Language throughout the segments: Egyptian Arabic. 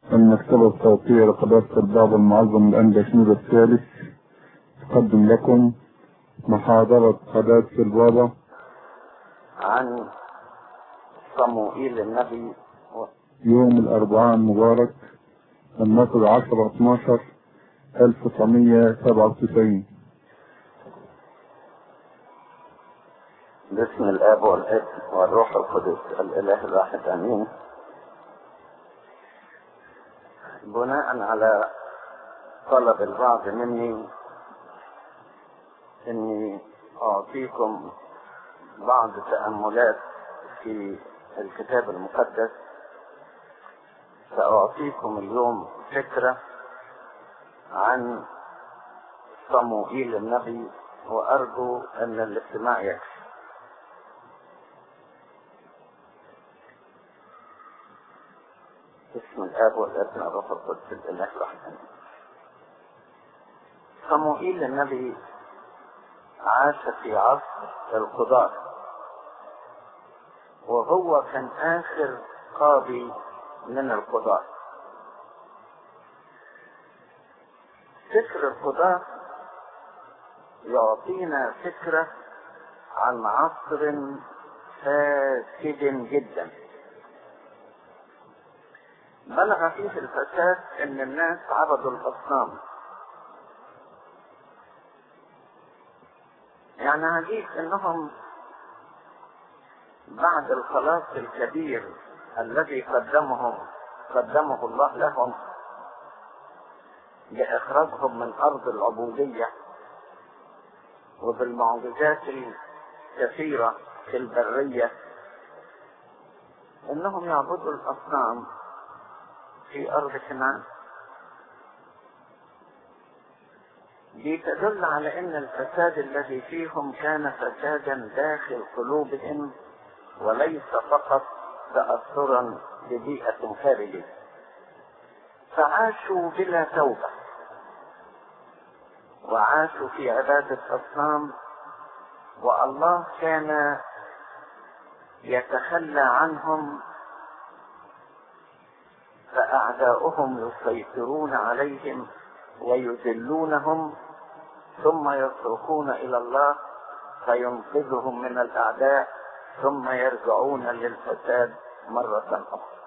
المكتبة الصوتية لقداسة البابا المعظم الأنبا شنود الثالث تقدم لكم محاضرة قداسة البابا عن صموئيل النبي يوم الأربعاء المبارك النصر 10 12 1997 باسم الاب والابن والروح القدس الاله الواحد امين بناء على طلب البعض مني اني اعطيكم بعض تأملات في الكتاب المقدس سأعطيكم اليوم فكرة عن صموئيل النبي وأرجو أن الاستماع يكفي باسم الآب والابن والروح القدس الإله الواحد صموئيل النبي عاش في عصر القضاة وهو كان آخر قاضي من القضاة فكر القضاة يعطينا فكرة عن عصر فاسد جدا بلغ فيه الفساد ان الناس عبدوا الاصنام يعني عجيب انهم بعد الخلاص الكبير الذي قدمه قدمه الله لهم بإخراجهم من أرض العبودية وبالمعجزات الكثيرة في البرية إنهم يعبدوا الأصنام في أرض كنعان دي تدل على ان الفساد الذي فيهم كان فسادا داخل قلوبهم وليس فقط تأثرا ببيئة خارجية فعاشوا بلا توبة وعاشوا في عبادة أصنام والله كان يتخلى عنهم فأعداؤهم يسيطرون عليهم ويذلونهم ثم يصرخون إلى الله فينقذهم من الأعداء ثم يرجعون للفساد مرة أخرى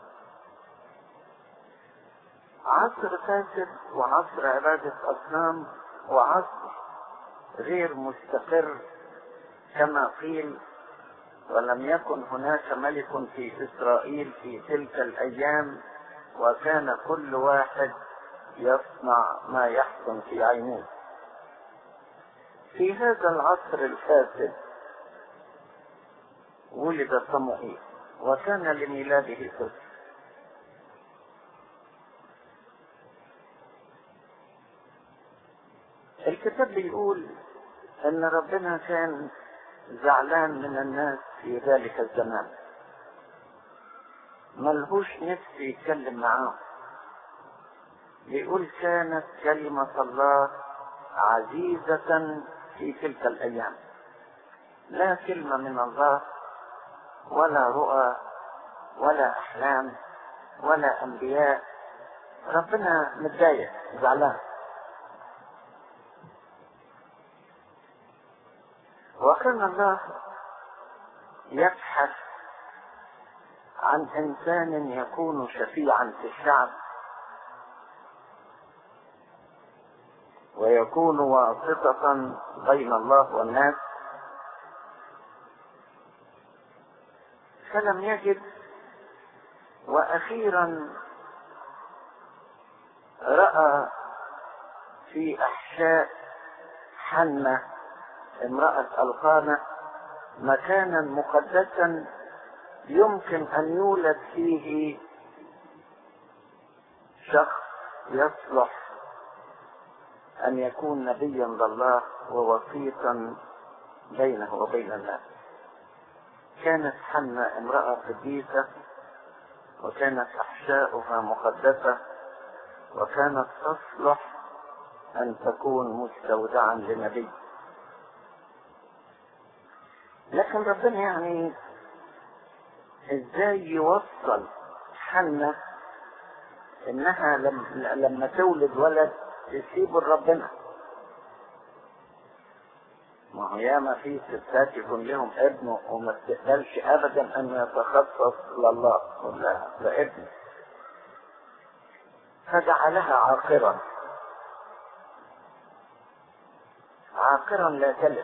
عصر فاسد وعصر عبادة أصنام وعصر غير مستقر كما قيل ولم يكن هناك ملك في إسرائيل في تلك الأيام وكان كل واحد يصنع ما يحسن في عينيه في هذا العصر الفاسد ولد صموئيل وكان لميلاده طفل الكتاب بيقول ان ربنا كان زعلان من الناس في ذلك الزمان ملهوش نفس يتكلم معاهم بيقول كانت كلمة الله عزيزة في تلك الأيام لا كلمة من الله ولا رؤى ولا أحلام ولا أنبياء ربنا متضايق زعلان وكان الله يبحث عن إنسان يكون شفيعا في الشعب ويكون واسطة بين الله والناس فلم يجد وأخيرا رأى في أحشاء حنة امرأة القانة مكانا مقدسا يمكن أن يولد فيه شخص يصلح أن يكون نبيا لله ووسيطا بينه وبين الناس كانت حنة امرأة قديسة وكانت أحشاؤها مقدسة وكانت تصلح أن تكون مستودعا لنبي لكن ربنا يعني ازاي يوصل حنة انها لم لما تولد ولد تسيبه لربنا ما هو ياما في ستات يكون لهم ابن وما تقبلش ابدا ان يتخصص لله ولا لابنه فجعلها عاقرا عاقرا لا تلد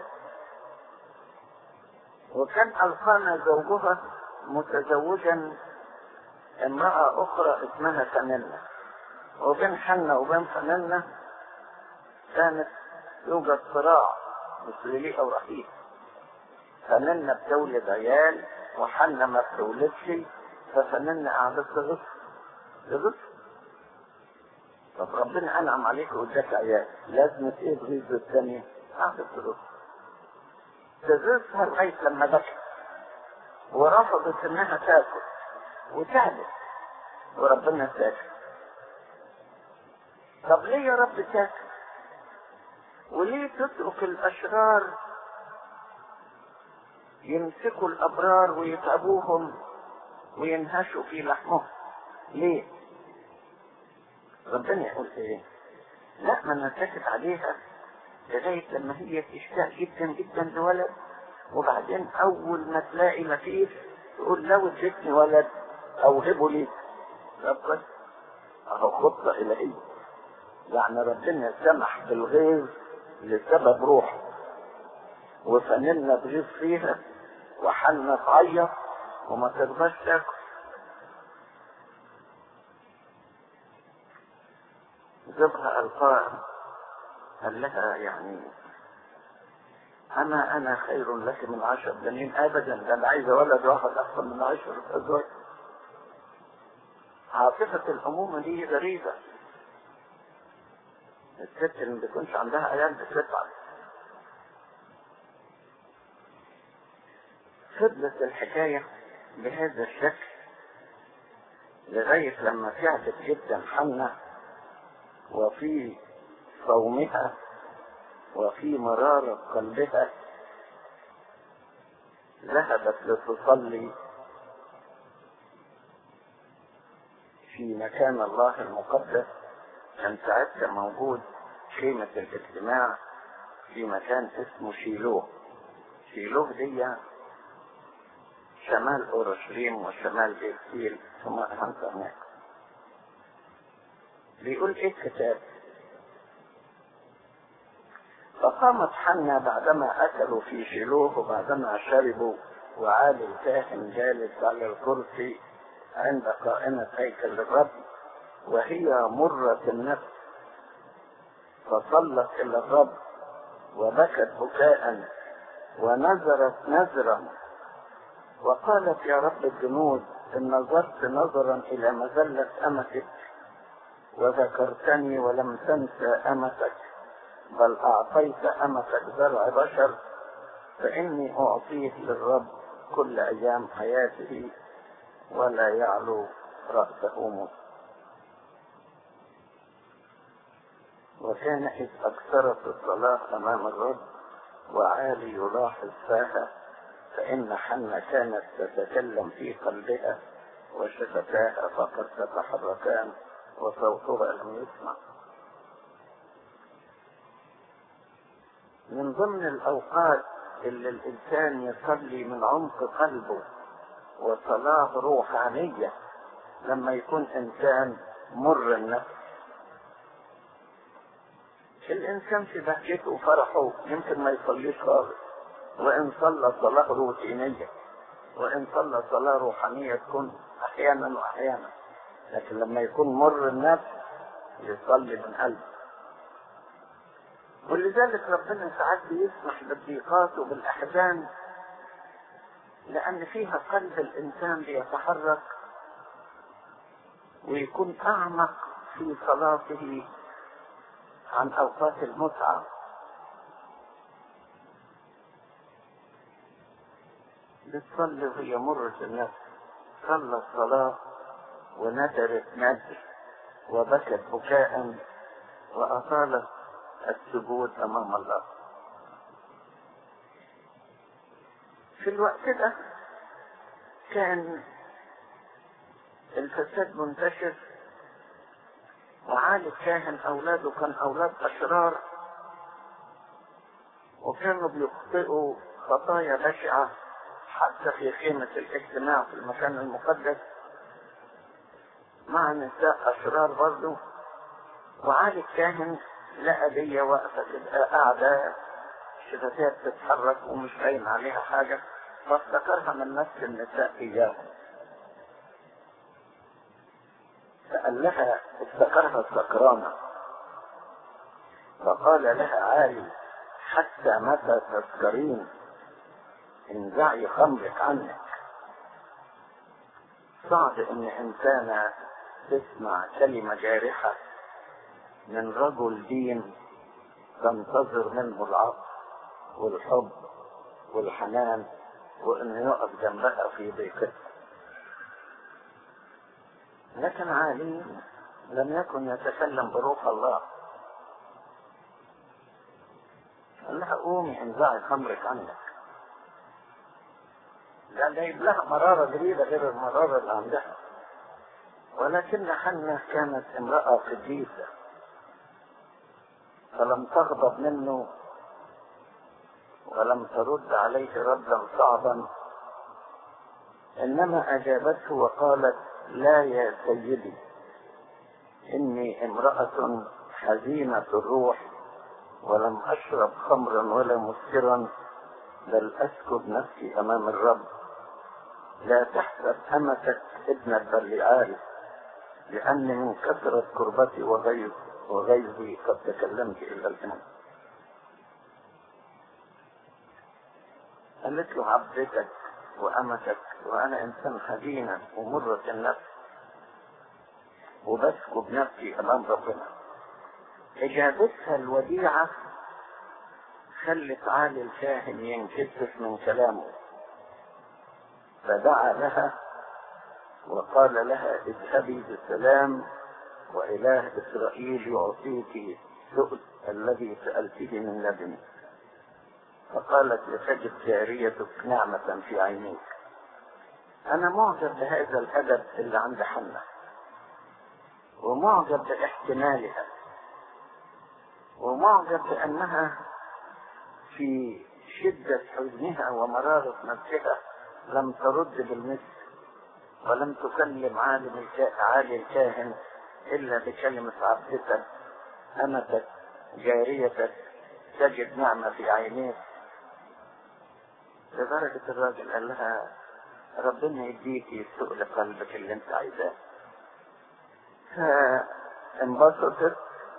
وكان القانا زوجها متزوجا امرأة أخرى اسمها فننة وبين حنة وبين فننة كانت يوجد صراع مثل لي أو رحيل فننة بتولد عيال وحنة ما بتولدش ففننة قعدت تغص تغص طب ربنا أنعم عليك واداك عيال لازم ايه تغيظ الثانية قعدت تغص تغصها لغاية لما بكت ورفضت انها تاكل وتعبت وربنا ساكت طب ليه يا رب ساكت وليه تترك الاشرار يمسكوا الابرار ويتعبوهم وينهشوا في لحمهم ليه ربنا يقول ايه لا ما انا ساكت عليها لغايه لما هي تشتاق جدا جدا لولد وبعدين اول ما تلاقي مفيش تقول لو اديتني ولد اوهبه ليك ربك اهو خطة الهية يعني ربنا سمح بالغيظ لسبب روح وفننا تغيظ فيها وحنا تعيط وما ترضاش تاكل زوجها القائم قال لها يعني أنا أنا خير لك من عشر بنين أبدا ده أنا عايز ولد واحد أحسن من عشر أزواج عاطفة الأمومة دي غريبة الست اللي ما بيكونش عندها عيال بتتعب فضلت الحكاية بهذا الشكل لغاية لما تعبت جدا حنة وفي صومها وفي مرارة قلبها ذهبت لتصلي في مكان الله المقدس كان ساعتها موجود خيمة الاجتماع في مكان اسمه شيلوه شيلوه دي شمال اورشليم وشمال بيتيل ثم هنسى هناك بيقول ايه الكتاب فقامت حنا بعدما أكلوا في شيلوه وبعدما شربوا وعالي الكاهن جالس على الكرسي عند قائمة هيكل الرب وهي مرة النفس فصلت إلى الرب وبكت بكاء ونظرت نظرا وقالت يا رب الجنود إن نظرت نظرا إلى مذلة أمتك وذكرتني ولم تنسى أمتك بل أعطيت أمتك زرع بشر فإني أعطيه للرب كل أيام حياته ولا يعلو رأسه موت وكان إذ أكثرت الصلاة أمام الرب وعالي يلاحظ فاها فإن حنة كانت تتكلم في قلبها وشفتاها فقد تتحركان وصوتها لم يسمع من ضمن الأوقات اللي الإنسان يصلي من عمق قلبه وصلاة روحانية لما يكون إنسان مر النفس الإنسان في بهجته وفرحه يمكن ما يصليش خالص وإن صلى صلاة روتينية وإن صلى صلاة روحانية تكون أحيانا وأحيانا لكن لما يكون مر النفس يصلي من قلبه ولذلك ربنا ساعات بيسمح بالضيقات وبالأحزان لأن فيها قلب الإنسان بيتحرك ويكون أعمق في صلاته عن أوقات المتعة بتصلي وهي مرة النفس صلى الصلاة وندرت ندر وبكت بكاء وأطالت السجود أمام الله في الوقت ده كان الفساد منتشر وعالي الكاهن أولاده كان أولاد أشرار وكانوا بيخطئوا خطايا بشعة حتى في خيمة الاجتماع في المكان المقدس مع نساء أشرار برضه وعالي الكاهن لقى دي واقفة تبقى قاعدة شفتات تتحرك ومش باين عليها حاجة فافتكرها من نفس النساء إياهم فقال لها افتكرها سكرانة فقال لها عالي حتى متى تذكرين انزعي خمرك عنك صعب ان انسانة تسمع كلمة جارحة من رجل دين تنتظر منه العطف والحب والحنان وانه يقف جنبها في ضيقتها لكن علي لم يكن يتكلم بروح الله قال لها قومي انزعي خمرك عنك ده جايب لها مرارة جديدة غير المرارة اللي عندها ولكن حنة كانت امرأة قديسة فلم تغضب منه ولم ترد عليه ردا صعبا انما اجابته وقالت لا يا سيدي اني امرأة حزينة الروح ولم اشرب خمرا ولا مسكرا بل اسكب نفسي امام الرب لا تحسب امتك ابن بلعال لاني من كثرة كربتي وغيظ وغيظي قد تكلمت الى الان قالت له عبدتك وامتك وانا انسان حزينا ومرة النفس وبسكب نفسي امام ربنا اجابتها الوديعة خلت عالي الكاهن ينكسف من كلامه فدعا لها وقال لها اذهبي بسلام وإله إسرائيل يعطيك السؤل الذي سألته من لدني فقالت لتجد جاريتك نعمة في عينيك أنا معجب بهذا الأدب اللي عند حنة ومعجب باحتمالها ومعجب بأنها في شدة حزنها ومرارة نفسها لم ترد بالمثل ولم تكلم عالم الكا... عالي الكاهن إلا بكلمة عبدتك أمتك جاريتك تجد نعمة في عينيك لدرجة الراجل قال لها ربنا يديكي سؤل قلبك اللي انت عايزاه فانبسطت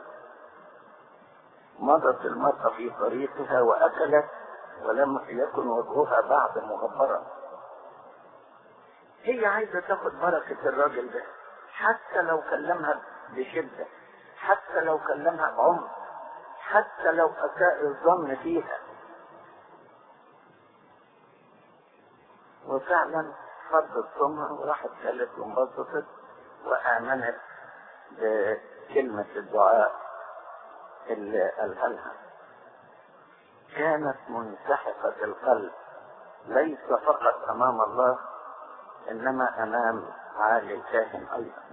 مضت المرأة في طريقها وأكلت ولم يكن وجهها بعد مغبرا هي عايزة تاخد بركة الراجل ده حتى لو كلمها بشدة حتى لو كلمها بعمق حتى لو أساء الظن فيها وفعلا فضت صمها وراحت قالت وانبسطت وآمنت بكلمة الدعاء اللي قالها لها كانت منسحقة القلب ليس فقط أمام الله إنما أمام عالي الكاهن أيضا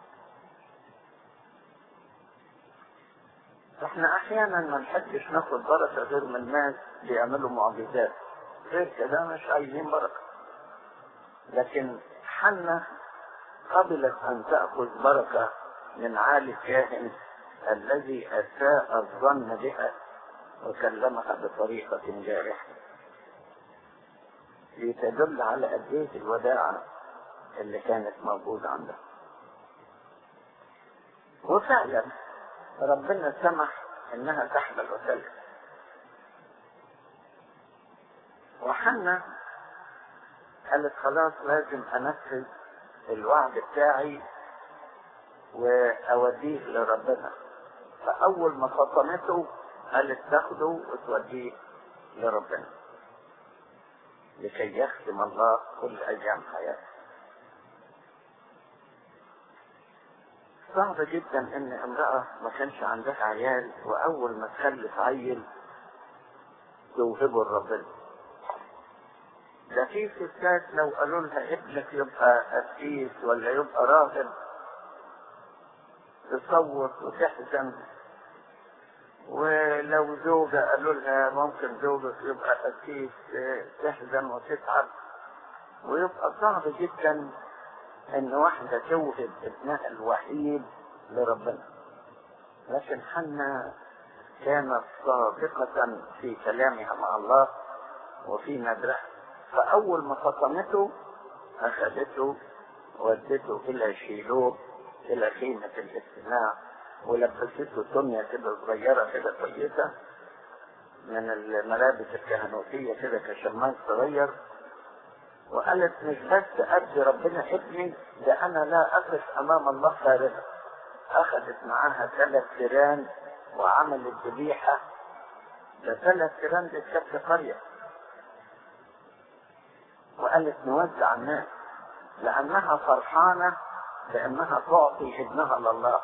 احنا احيانا ما نحبش ناخد بركة غير من الناس بيعملوا معجزات غير كده مش عايزين بركة لكن حنة قبلت ان تأخذ بركة من عالي الكاهن الذي اساء الظن بها وكلمها بطريقة جارحة لتدل على قد ايه الوداعة اللي كانت موجودة عندها وفعلا ربنا سمح انها تحمل وتلد وحنا قالت خلاص لازم انفذ الوعد بتاعي واوديه لربنا فاول ما فطمته قالت تاخده وتوديه لربنا لكي يختم الله كل ايام حياته صعب جدا ان امرأة ما كانش عندها عيال واول ما تخلف عيل توهبه لربنا ده في ستات لو قالوا لها ابنك يبقى قسيس ولا يبقى راهب تصوت وتحزن ولو زوجة قالوا لها ممكن زوجك يبقى قسيس تحزن وتتعب ويبقى صعب جدا ان واحدة توهب ابنها الوحيد لربنا لكن حنا كانت صادقة في كلامها مع الله وفي ندرها فأول ما فطمته أخذته ودته إلى شيلوه إلى خيمة الاجتماع ولبسته دنيا كده صغيرة كده كويسة من الملابس الكهنوتية كده كشماس صغير وقالت مش بس أدي ربنا ابني ده أنا لا أقف أمام الله فارغة أخذت معاها ثلاث تيران وعملت ذبيحة ده ثلاث تيران دي كانت قرية وقالت نوزع الناس لأنها فرحانة بأنها تعطي ابنها لله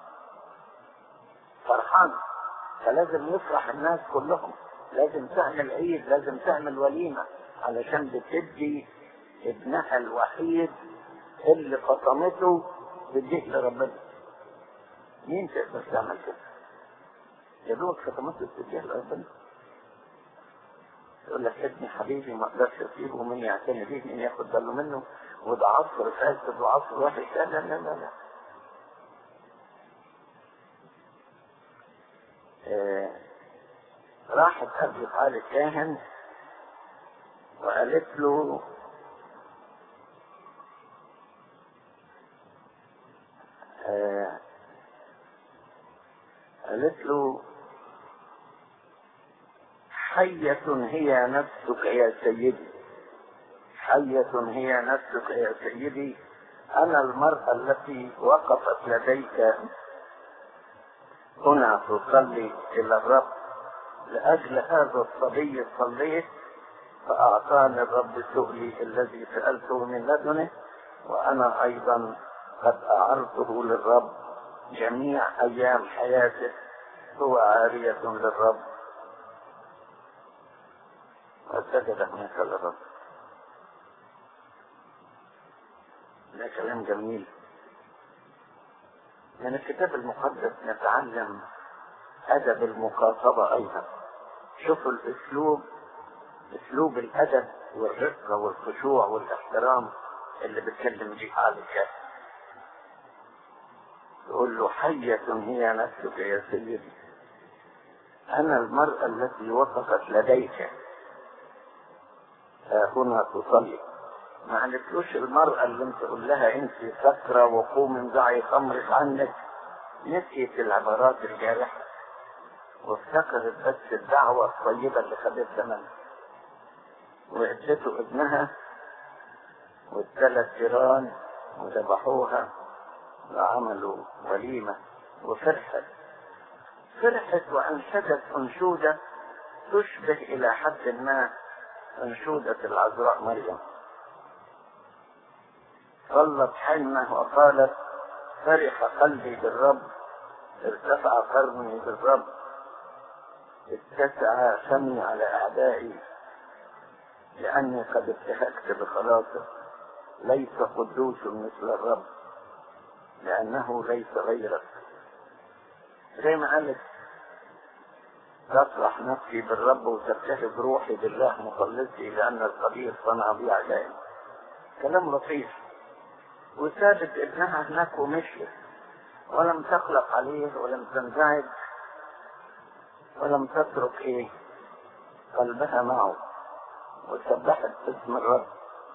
فرحانة فلازم يفرح الناس كلهم لازم تعمل عيد لازم تعمل وليمة علشان بتدي ابنها الوحيد اللي فطمته تديه لربنا مين تقدر تعمل كده؟ يا دوب فطمته تديه لربنا يقول لك ابني حبيبي ما اقدرش اسيبه مين يعتني بيه مين ياخد باله منه وده عصر فاسد وعصر وحش لا لا لا لا, لا. آه راحت قبل قال الكاهن وقالت له آه قالت له حية هي نفسك يا سيدي حية هي نفسك يا سيدي أنا المرأة التي وقفت لديك هنا تصلي إلى الرب لأجل هذا الصبي صليت فأعطاني الرب سؤلي الذي سألته من لدنه وأنا أيضا قد أعرته للرب جميع أيام حياته هو عارية للرب وسجد هناك للرب ده كلام جميل من الكتاب المقدس نتعلم أدب المخاطبة أيضا شوفوا الأسلوب أسلوب الأدب والرقة والخشوع والاحترام اللي بتكلم بيه على الكاتب يقول له حية هي نفسك يا سيدي أنا المرأة التي وقفت لديك هنا تصلي ما قالتلوش المرأة اللي انت تقول لها انت سكرة وقوم انزعي خمرك عنك نسيت العبارات الجارحة وافتكرت بس الدعوة الطيبة اللي خدتها منها وادته ابنها والثلاث جيران وذبحوها وعملوا وليمة وفرحت فرحت وأنشدت أنشودة تشبه إلى حد ما أنشودة العذراء مريم صلت حنة وقالت فرح قلبي بالرب ارتفع قرني بالرب اتسع فمي على أعدائي لأني قد ابتهجت بخلاصه ليس قدوس مثل الرب لأنه ليس غيرك زي ما قالت تفرح نفسي بالرب وتبتهج روحي بالله مخلصي لأن القدير صنع بي عجائب كلام لطيف وسابت ابنها هناك ومشيت ولم تقلق عليه ولم تنزعج ولم تترك ايه قلبها معه وسبحت اسم الرب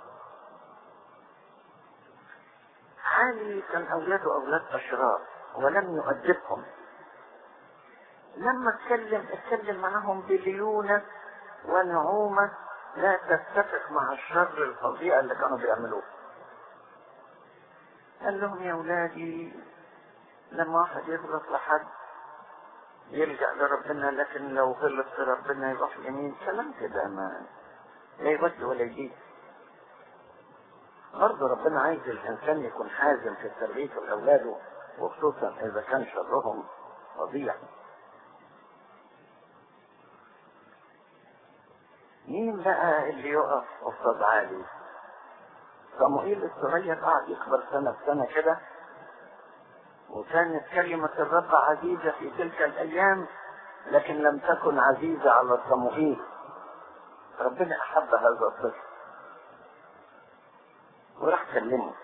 علي كان اولاده اولاد اشرار ولم يؤدبهم لما اتكلم اتكلم معهم بليونة ونعومة لا تتفق مع الشر الفظيع اللي كانوا بيعملوه قال لهم يا اولادي لما واحد يغلط لحد يلجأ لربنا لكن لو غلط في ربنا يروح يمين كلام كده ما لا يودي ولا يجيب برضه ربنا عايز الانسان يكون حازم في تربيه اولاده وخصوصا اذا كان شرهم فظيع مين بقى اللي يقف قصاد عالي صموئيل الصغير قعد يكبر سنة بسنة كده وكانت كلمة الرب عزيزة في تلك الأيام لكن لم تكن عزيزة على صموئيل ربنا أحب هذا الطفل وراح كلمه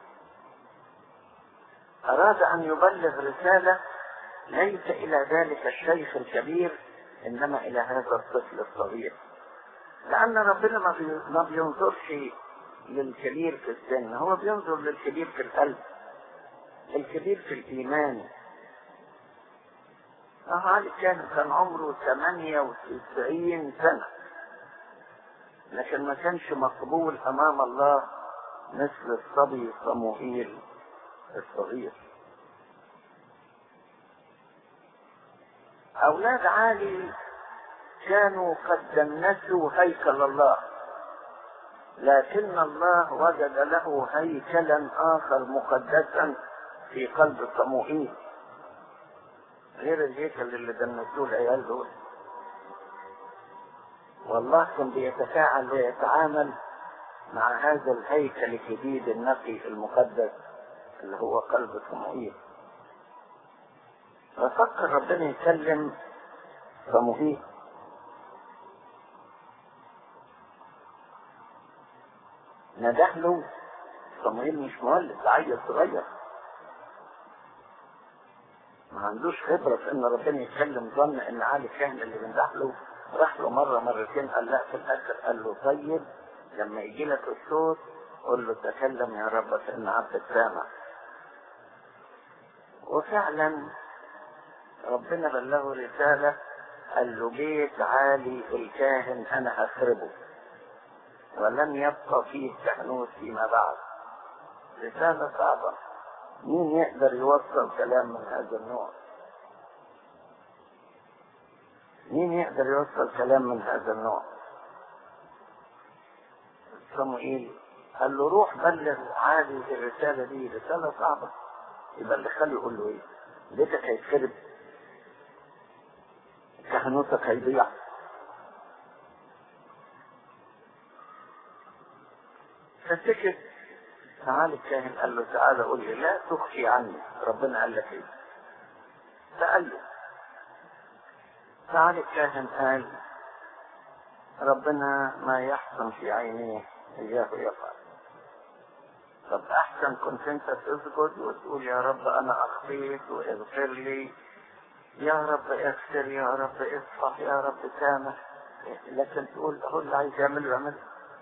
أراد أن يبلغ رسالة ليس إلى ذلك الشيخ الكبير إنما إلى هذا الطفل الصغير لأن ربنا ما بي- ما بينظرش للكبير في السن هو بينظر للكبير في القلب الكبير في الإيمان علي كان كان عمره 98 سنة لكن ما كانش مقبول أمام الله مثل الصبي صموئيل الصغير أولاد علي كانوا قد دنسوا هيكل الله لكن الله وجد له هيكلا آخر مقدسا في قلب صموئيل غير الهيكل اللي دنسوه العيال دول والله كان بيتفاعل ويتعامل مع هذا الهيكل الجديد النقي المقدس اللي هو قلب صموئيل ففكر ربنا يكلم صموئيل نده له صموئيل مش مولد ده عيل صغير ما عندوش خبرة في ان ربنا يتكلم ظن ان علي كاهن اللي بنده له راح له مرة مرتين قال لا في الاخر قال له طيب لما يجي لك الصوت قل له تكلم يا رب فان عبدك سامع وفعلا ربنا بلغه رسالة قال له بيت عالي الكاهن انا هخربه ولن يبقى فيه كهنوت فيما بعد رسالة صعبة مين يقدر يوصل كلام من هذا النوع مين يقدر يوصل كلام من هذا النوع صموئيل قال له روح بلغ عادي الرسالة دي رسالة صعبة يبقى اللي خليه يقول له ايه بيتك هيتخرب كهنوتك هيضيع فسكت تعال الكاهن قال له تعالى قول لي لا تخفي عني ربنا قال لك ايه فقال له تعال الكاهن قال ربنا ما يحسن في عينيه اياه يفعل طب احسن كنت انت تسجد وتقول يا رب انا اخطيت واغفر لي يا رب اغفر يا رب اصفح يا رب سامح لكن تقول هو اللي عايز يعمله يعمله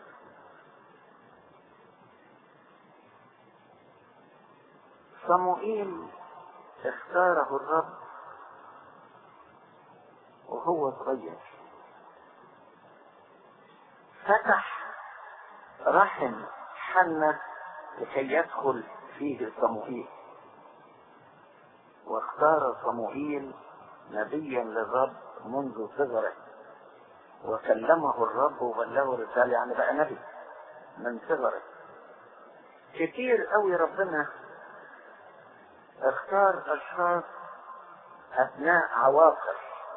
صموئيل اختاره الرب وهو صغير فتح رحم حنة لكي يدخل فيه صموئيل واختار صموئيل نبيا للرب منذ صغره وكلمه الرب وبلغه رسالة يعني بقى نبي من صغره كتير قوي ربنا اختار اشخاص اثناء عواقر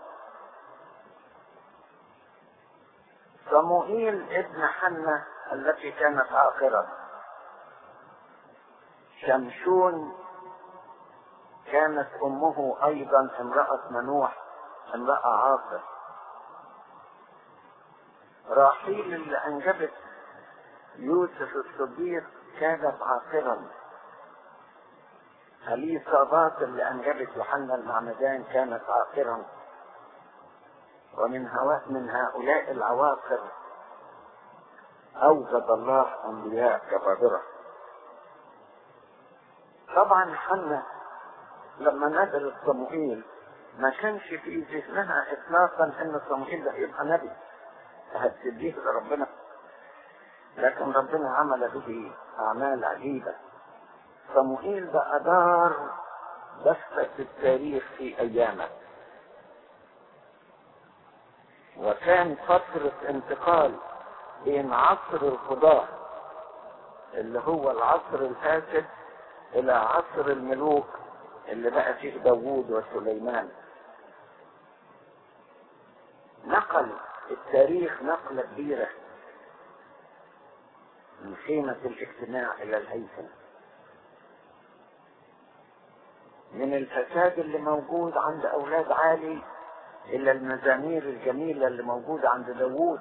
صموئيل ابن حنة التي كانت عاقرة شمشون كانت امه ايضا امرأة منوح امرأة عاقر راحيل اللي انجبت يوسف الصديق كانت عاقرا اليصابات اللي انجبت يوحنا المعمدان كانت عاقرا ومن هواء من هؤلاء العواقر اوجد الله انبياء كبادره طبعا حنا لما نزلت صموئيل ما كانش في ذهنها اطلاقا ان صموئيل ده يبقى نبي هتديه لربنا لكن ربنا عمل به اعمال عجيبه صموئيل ده ادار دفة التاريخ في ايامه وكان فترة انتقال بين عصر القضاء اللي هو العصر الفاسد الى عصر الملوك اللي بقى فيه داوود وسليمان نقل التاريخ نقلة كبيرة من خيمة الاجتماع إلى الهيكل من الفساد اللي موجود عند أولاد عالي إلى المزامير الجميلة اللي موجودة عند داوود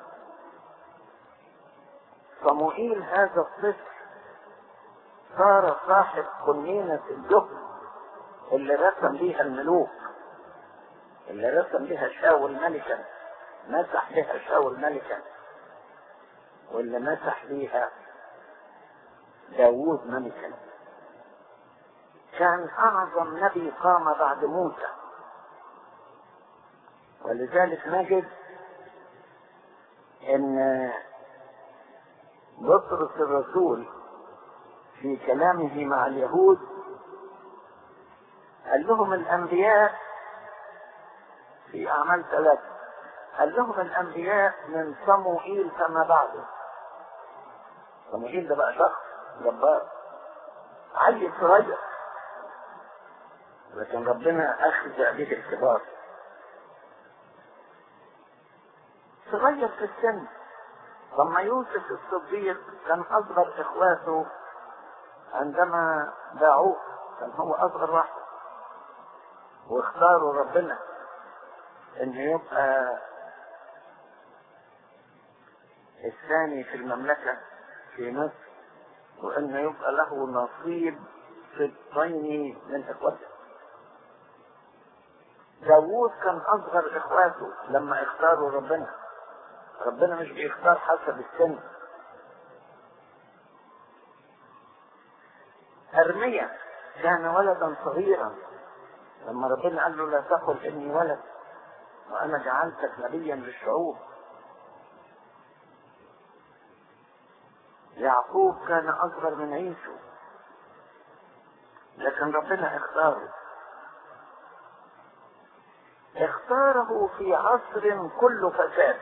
صموئيل هذا الطفل صار صاحب قنينة الجهد اللي رسم بيها الملوك اللي رسم بها شاول ملكا مسح بها شاول ملكا واللي مسح بيها داوود ملكا كان أعظم نبي قام بعد موسى ولذلك نجد ان بطرس الرسول في كلامه مع اليهود قال لهم الانبياء في اعمال ثلاثة قال لهم الانبياء من صموئيل فما بعده صموئيل ده بقى شخص جبار عيل صغير لكن ربنا اخذ به الكبار صغير في السن لما يوسف الصديق كان اصغر اخواته عندما باعوه كان هو اصغر واحد واختاروا ربنا انه يبقى الثاني في المملكة في مصر وانه يبقى له نصيب في الطين من اخوته داوود كان اصغر اخواته لما اختاروا ربنا ربنا مش بيختار حسب السن أرميا كان ولدا صغيرا لما ربنا قال له لا تقل إني ولد وأنا جعلتك نبيا للشعوب يعقوب كان أصغر من عيسو لكن ربنا اختاره اختاره في عصر كله فساد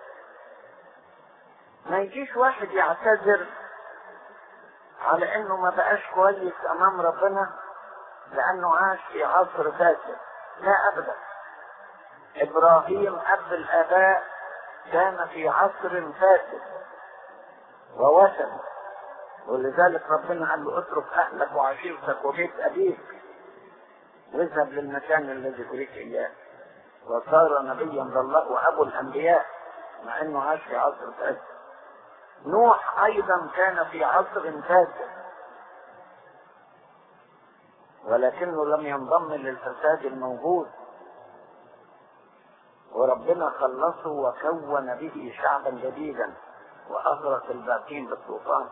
ما يجيش واحد يعتذر على انه ما بقاش كويس امام ربنا لانه عاش في عصر فاسد لا ابدا ابراهيم اب الاباء كان في عصر فاسد ووثن ولذلك ربنا قال له اترك اهلك وعشيرتك وبيت ابيك واذهب للمكان الذي اريك اياه وصار نبيا لله وابو الانبياء مع انه عاش في عصر فاسد نوح ايضا كان في عصر فاسد ولكنه لم ينضم للفساد الموجود وربنا خلصه وكون به شعبا جديدا واغرق الباقين بالطوفان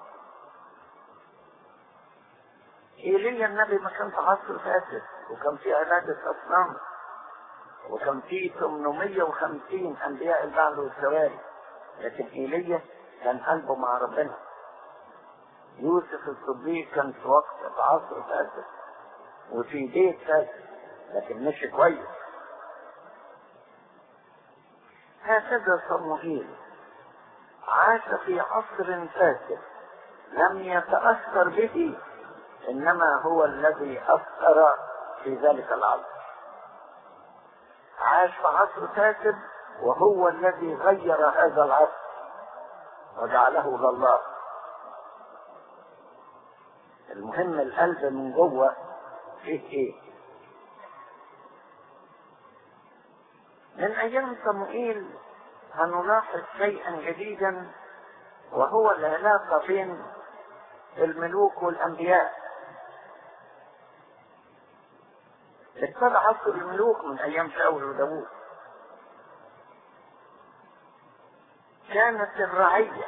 ايليا النبي ما كان في عصر فاسد وكان في عبادة اصنام وكان في 850 انبياء البعل والسواري لكن ايليا كان قلبه مع ربنا يوسف الصديق كان في وقت في عصر فاسد وفي بيت فاسد لكن مش كويس هكذا صموئيل عاش في عصر فاسد لم يتأثر به إنما هو الذي أثر في ذلك العصر عاش في عصر فاسد وهو الذي غير هذا العصر وجعله لله المهم القلب من جوه فيه ايه من ايام صموئيل هنلاحظ شيئا جديدا وهو العلاقة بين الملوك والانبياء ابتدى عصر الملوك من ايام شاول وداوود كانت الرعية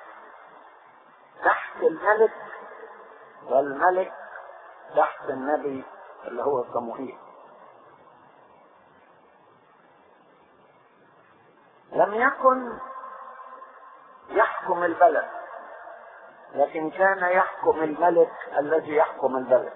تحت الملك والملك تحت النبي اللي هو صموئيل لم يكن يحكم البلد لكن كان يحكم الملك الذي يحكم البلد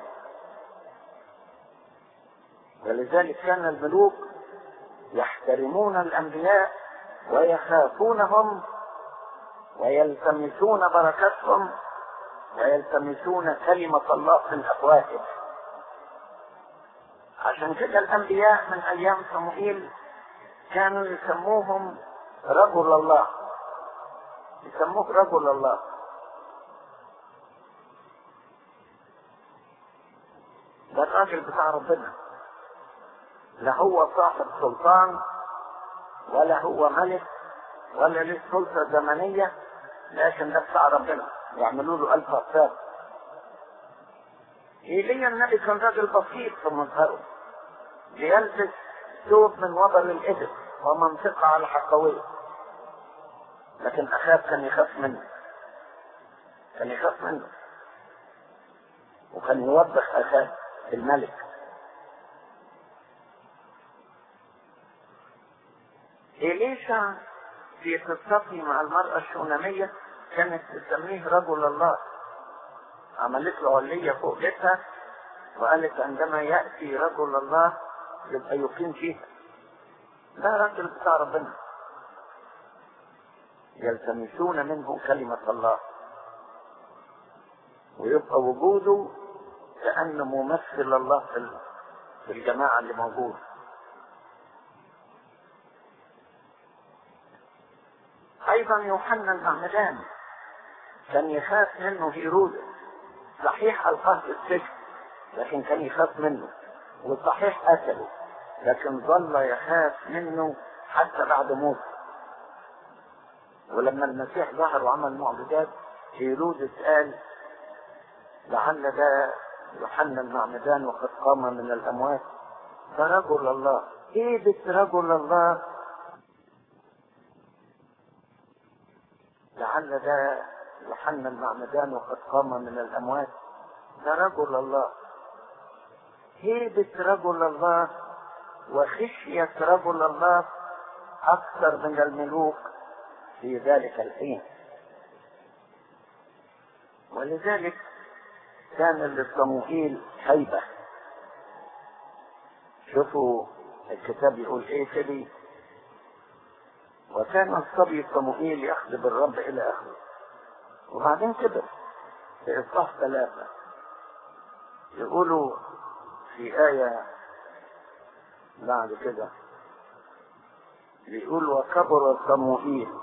ولذلك كان الملوك يحترمون الانبياء ويخافونهم ويلتمسون بركتهم ويلتمسون كلمة الله من أفواههم عشان كده الأنبياء من أيام صموئيل كانوا يسموهم رجل الله يسموه رجل الله ده الراجل الراجل بتاع ربنا لا هو صاحب سلطان ولا هو ملك ولا ليه سلطة زمنية لكن ده بتاع ربنا يعملوا له ألف أقسام إيليا النبي كان راجل بسيط في مظهره بيلبس ثوب من وبر الإبل ومنطقة على حقوية لكن أخاب كان يخاف منه كان يخاف منه وكان يوبخ أخاب الملك إليشا في قصته مع المرأة الشونامية كانت تسميه رجل الله عملت له علية فوق بيتها وقالت عندما يأتي رجل الله يبقى يقيم فيها ده راجل بتاع ربنا يلتمسون منه كلمة الله ويبقى وجوده كأنه ممثل الله في في الجماعة اللي موجودة أيضا يوحنا المعمدان كان يخاف منه هيرودس صحيح ألقاه في السجن لكن كان يخاف منه وصحيح قتله لكن ظل يخاف منه حتى بعد موته ولما المسيح ظهر وعمل معجزات هيرودس قال لعل ده يوحنا المعمدان وقد قام من الأموات ده رجل الله ايه بس رجل الله لعل ده يوحنا المعمدان وقد قام من الأموات ده رجل الله هيبة رجل الله وخشية رجل الله أكثر من الملوك في ذلك الحين ولذلك كان لصموئيل هيبة شوفوا الكتاب يقول ايه كده وكان الصبي صموئيل يخدم الرب الى اخره وبعدين كده في اصحاح ثلاثة يقولوا في آية بعد كده بيقول وكبر صموئيل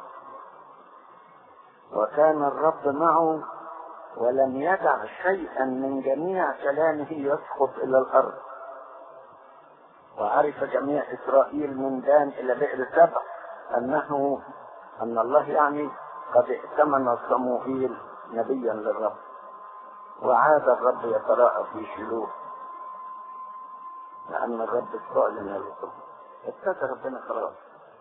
وكان الرب معه ولم يدع شيئا من جميع كلامه يسقط الى الارض وعرف جميع اسرائيل من دان الى بئر سبع انه ان الله يعني قد ائتمن صموئيل نبيا للرب وعاد الرب يتراءى في شلوه لان الرب الصالح من الرسل ابتدى ربنا خلاص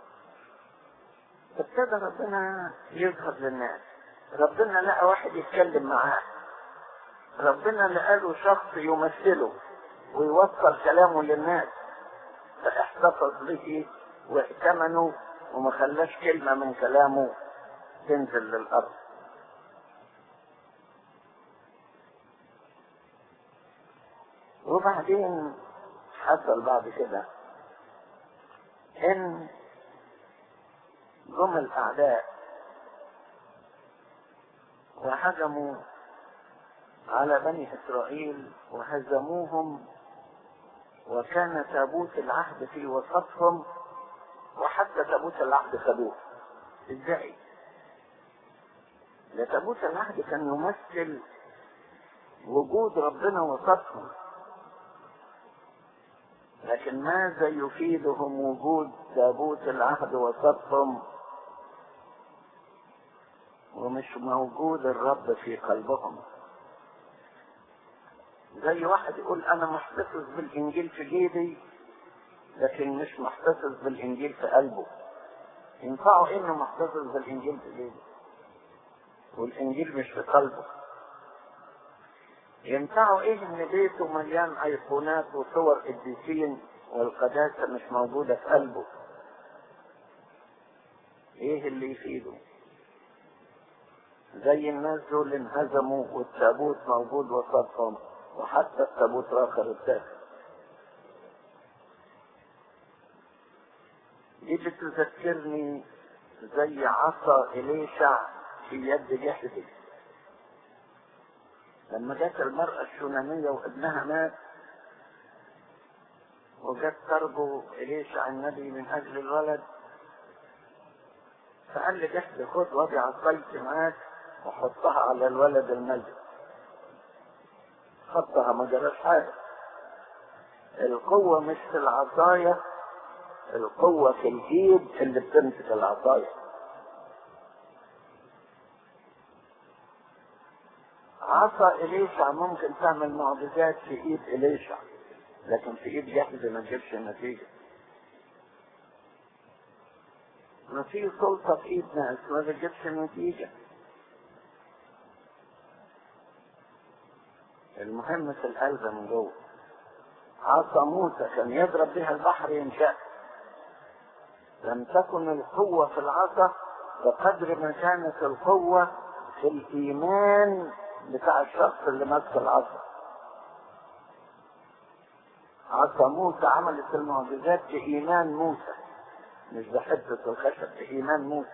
ابتدى ربنا يظهر للناس ربنا لقى واحد يتكلم معاه ربنا لقى له شخص يمثله ويوصل كلامه للناس فاحتفظ به وائتمنه وما خلاش كلمة من كلامه تنزل للأرض وبعدين حصل بعد كده ان جم الاعداء وهجموا على بني اسرائيل وهزموهم وكان تابوت العهد في وسطهم وحتى تابوت العهد خدوه ازاي ده تابوت العهد كان يمثل وجود ربنا وسطهم لكن ماذا يفيدهم وجود تابوت العهد وسطهم ومش موجود الرب في قلبهم زي واحد يقول انا محتفظ بالانجيل في جيبي لكن مش محتفظ بالانجيل في قلبه ينفعه انه محتفظ بالانجيل في جيبه والانجيل مش في قلبه ينفعه ايه ان بيته مليان ايقونات وصور قديسين والقداسه مش موجوده في قلبه ايه اللي يفيده زي الناس دول انهزموا والتابوت موجود وسطهم وحتى التابوت راخر اتاخد دي بتذكرني زي عصا إليشع في يد جحدي لما جت المرأة الشونامية وابنها مات وجت ترجو إليشع النبي من أجل الولد فقال لجحد خد وضع الصيت معاك وحطها على الولد الميت حطها ما جراش حاجة القوة مش في العصاية القوة في الإيد اللي بتمسك العصاية عصا إليشع ممكن تعمل معجزات في إيد إليشع لكن في إيد جاهزة ما تجيبش نتيجة ما في سلطة في إيد ناس ما بتجيبش نتيجة المهم في القلب من جوه عصا موسى كان يضرب بها البحر ينشأ لم تكن القوة في العصا بقدر ما كانت القوة في الإيمان بتاع الشخص اللي ماسك العصا عصا موسى عملت المعجزات بإيمان موسى مش بحتة الخشب بإيمان موسى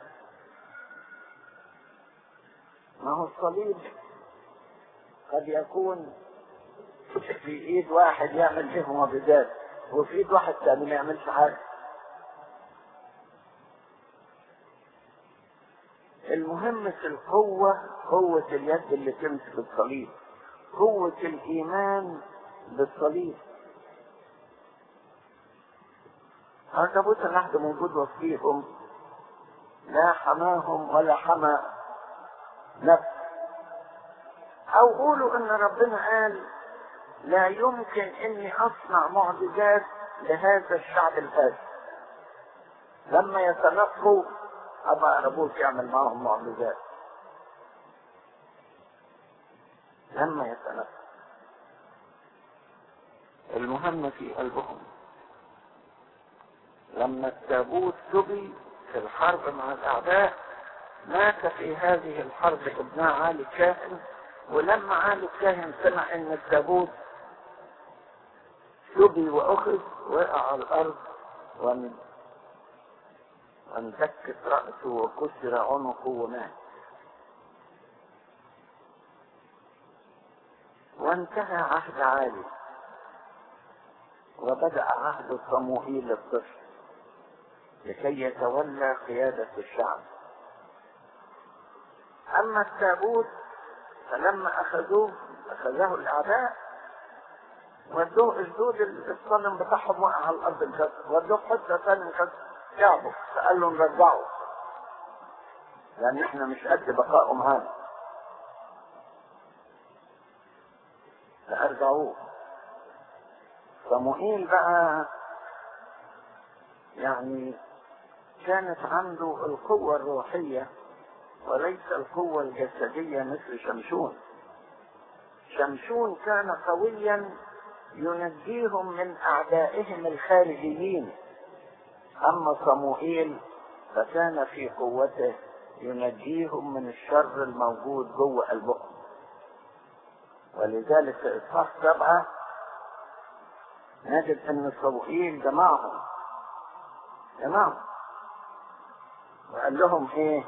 ما هو الصليب قد يكون في ايد واحد يعمل فيه معجزات وفي ايد واحد تاني ما يعملش حاجه المهم في القوة قوة اليد اللي تمسك الصليب قوة الإيمان بالصليب عنكبوت العهد موجود وفيهم لا حماهم ولا حمى نفس أو قولوا إن ربنا قال لا يمكن إني أصنع معجزات لهذا الشعب الفاسد لما يتنقوا أبا أبوك يعمل معهم معجزات لما يتنقوا المهم في قلبهم لما التابوت سبي في الحرب مع الأعداء مات في هذه الحرب ابناء عالي الكاهن ولما عالي الكاهن سمع ان التابوت سبي واخذ وقع على الارض وان وانفكت رأسه وكسر عنقه ومات وانتهى عهد عالي وبدأ عهد صموئيل الطفل لكي يتولى قيادة الشعب أما التابوت فلما أخذوه أخذه الأعداء ودوه الجدود الصنم بتاعهم وقع على الأرض انكسر ودوه حتة ثانية انكسر شعبه فقال له نرجعه لأن احنا مش قد بقائه معانا فأرجعوه صموئيل بقى يعني كانت عنده القوة الروحية وليس القوة الجسدية مثل شمشون شمشون كان قويا ينجيهم من أعدائهم الخارجيين أما صموئيل فكان في قوته ينجيهم من الشر الموجود جوه قلبهم ولذلك في إصحاح سبعة نجد أن صموئيل جمعهم جمعهم وقال لهم إيه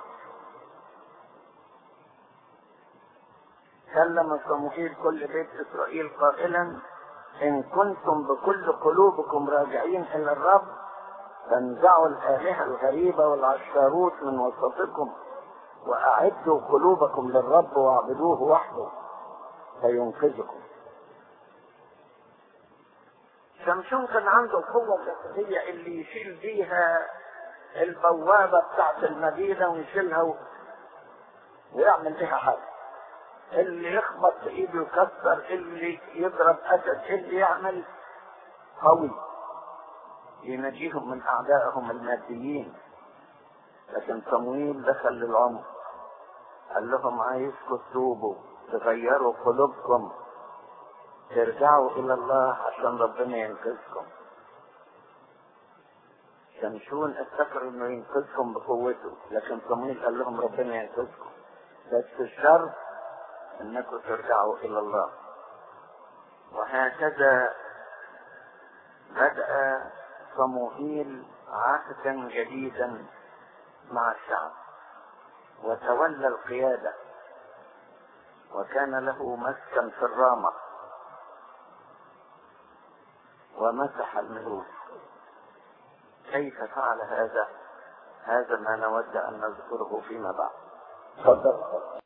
كلم صموئيل كل بيت إسرائيل قائلا إن كنتم بكل قلوبكم راجعين إلى الرب فانزعوا الآلهة الغريبة والعشاروت من وسطكم وأعدوا قلوبكم للرب واعبدوه وحده فينقذكم شمشون كان عنده القوة الجسدية اللي يشيل بيها البوابة بتاعت المدينة ويشيلها ويعمل بيها حاجة اللي يخبط في ايده يكسر اللي يضرب اسد اللي يعمل قوي ينجيهم من اعدائهم الماديين لكن صمويل دخل للعمر قال لهم عايزكم تتوبوا تغيروا قلوبكم ترجعوا الى الله عشان ربنا ينقذكم شمشون افتكر انه ينقذكم بقوته لكن صمويل قال لهم ربنا ينقذكم بس الشرط انكم ترجعوا الى الله وهكذا بدأ صموئيل عهدا جديدا مع الشعب وتولى القيادة وكان له مسكن في الرامة ومسح الملوك كيف فعل هذا هذا ما نود أن نذكره فيما بعد تفضل